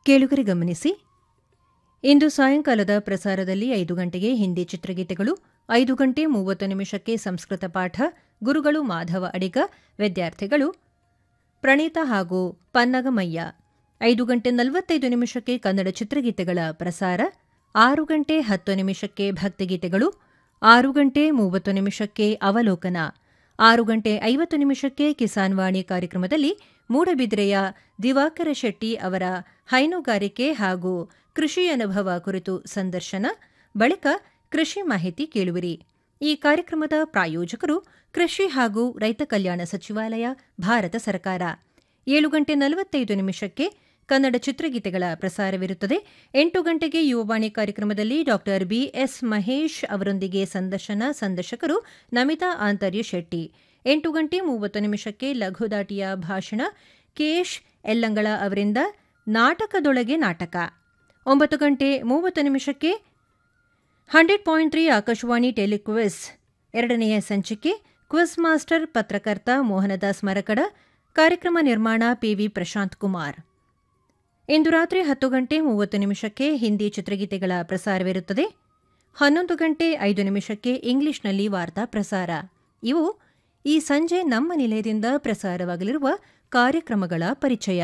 ಕೇಳುಗರೆ ಗಮನಿಸಿ ಇಂದು ಸಾಯಂಕಾಲದ ಪ್ರಸಾರದಲ್ಲಿ ಐದು ಗಂಟೆಗೆ ಹಿಂದಿ ಚಿತ್ರಗೀತೆಗಳು ಐದು ಗಂಟೆ ಮೂವತ್ತು ನಿಮಿಷಕ್ಕೆ ಸಂಸ್ಕೃತ ಪಾಠ ಗುರುಗಳು ಮಾಧವ ಅಡಿಗ ವಿದ್ಯಾರ್ಥಿಗಳು ಪ್ರಣೀತ ಹಾಗೂ ಪನ್ನಗಮಯ್ಯ ಐದು ಗಂಟೆ ನಲವತ್ತೈದು ನಿಮಿಷಕ್ಕೆ ಕನ್ನಡ ಚಿತ್ರಗೀತೆಗಳ ಪ್ರಸಾರ ಆರು ಗಂಟೆ ಹತ್ತು ನಿಮಿಷಕ್ಕೆ ಭಕ್ತಿಗೀತೆಗಳು ಆರು ಗಂಟೆ ಮೂವತ್ತು ನಿಮಿಷಕ್ಕೆ ಅವಲೋಕನ ಆರು ಗಂಟೆ ಐವತ್ತು ನಿಮಿಷಕ್ಕೆ ಕಿಸಾನ್ ವಾಣಿ ಕಾರ್ಯಕ್ರಮದಲ್ಲಿ ಮೂಡಬಿದ್ರೆಯ ದಿವಾಕರ ಶೆಟ್ಟಿ ಅವರ ಹೈನುಗಾರಿಕೆ ಹಾಗೂ ಕೃಷಿ ಅನುಭವ ಕುರಿತು ಸಂದರ್ಶನ ಬಳಿಕ ಕೃಷಿ ಮಾಹಿತಿ ಕೇಳುವಿರಿ ಈ ಕಾರ್ಯಕ್ರಮದ ಪ್ರಾಯೋಜಕರು ಕೃಷಿ ಹಾಗೂ ರೈತ ಕಲ್ಯಾಣ ಸಚಿವಾಲಯ ಭಾರತ ಸರ್ಕಾರ ಏಳು ಗಂಟೆ ನಲವತ್ತೈದು ನಿಮಿಷಕ್ಕೆ ಕನ್ನಡ ಚಿತ್ರಗೀತೆಗಳ ಪ್ರಸಾರವಿರುತ್ತದೆ ಎಂಟು ಗಂಟೆಗೆ ಯುವವಾಣಿ ಕಾರ್ಯಕ್ರಮದಲ್ಲಿ ಡಾಕ್ಟರ್ ಬಿಎಸ್ ಮಹೇಶ್ ಅವರೊಂದಿಗೆ ಸಂದರ್ಶನ ಸಂದರ್ಶಕರು ನಮಿತಾ ಆಂತರ್ಯ ಶೆಟ್ಟಿ ಎಂಟು ಗಂಟೆ ಮೂವತ್ತು ನಿಮಿಷಕ್ಕೆ ಲಘುದಾಟಿಯ ಭಾಷಣ ಕೆಎಶ್ ಎಲ್ಲಂಗಳ ಅವರಿಂದ ನಾಟಕದೊಳಗೆ ನಾಟಕ ಒಂಬತ್ತು ಗಂಟೆ ಮೂವತ್ತು ನಿಮಿಷಕ್ಕೆ hundred point three Akashvani telequiz ಎರಡನೆಯ ಸಂಚಿಕೆ ಕ್ವಿಸ್ ಮಾಸ್ಟರ್ ಪತ್ರಕರ್ತ ಮೋಹನದಾಸ್ ಮರಕಡ ಕಾರ್ಯಕ್ರಮ ನಿರ್ಮಾಣ ಪಿವಿ ಪ್ರಶಾಂತ್ ಕುಮಾರ್ ಇಂದು ರಾತ್ರಿ ಹತ್ತು ಗಂಟೆ ಮೂವತ್ತು ನಿಮಿಷಕ್ಕೆ ಹಿಂದಿ ಚಿತ್ರಗೀತೆಗಳ ಪ್ರಸಾರವಿರುತ್ತದೆ ಹನ್ನೊಂದು ಗಂಟೆ ಐದು ನಿಮಿಷಕ್ಕೆ ಇಂಗ್ಲಿಷ್ನಲ್ಲಿ ವಾರ್ತಾ ಪ್ರಸಾರ ಇವು ಈ ಸಂಜೆ ನಮ್ಮ ನಿಲಯದಿಂದ ಪ್ರಸಾರವಾಗಲಿರುವ ಕಾರ್ಯಕ್ರಮಗಳ ಪರಿಚಯ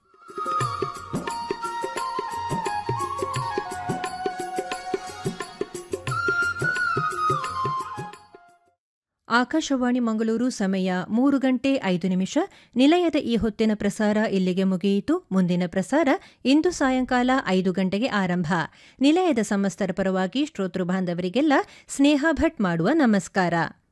ಆಕಾಶವಾಣಿ ಮಂಗಳೂರು ಸಮಯ ಮೂರು ಗಂಟೆ ಐದು ನಿಮಿಷ ನಿಲಯದ ಈ ಹೊತ್ತಿನ ಪ್ರಸಾರ ಇಲ್ಲಿಗೆ ಮುಗಿಯಿತು ಮುಂದಿನ ಪ್ರಸಾರ ಇಂದು ಸಾಯಂಕಾಲ ಐದು ಗಂಟೆಗೆ ಆರಂಭ ನಿಲಯದ ಸಮಸ್ತರ ಪರವಾಗಿ ಶ್ರೋತೃ ಬಾಂಧವರಿಗೆಲ್ಲ ಸ್ನೇಹ ಭಟ್ ಮಾಡುವ ನಮಸ್ಕಾರ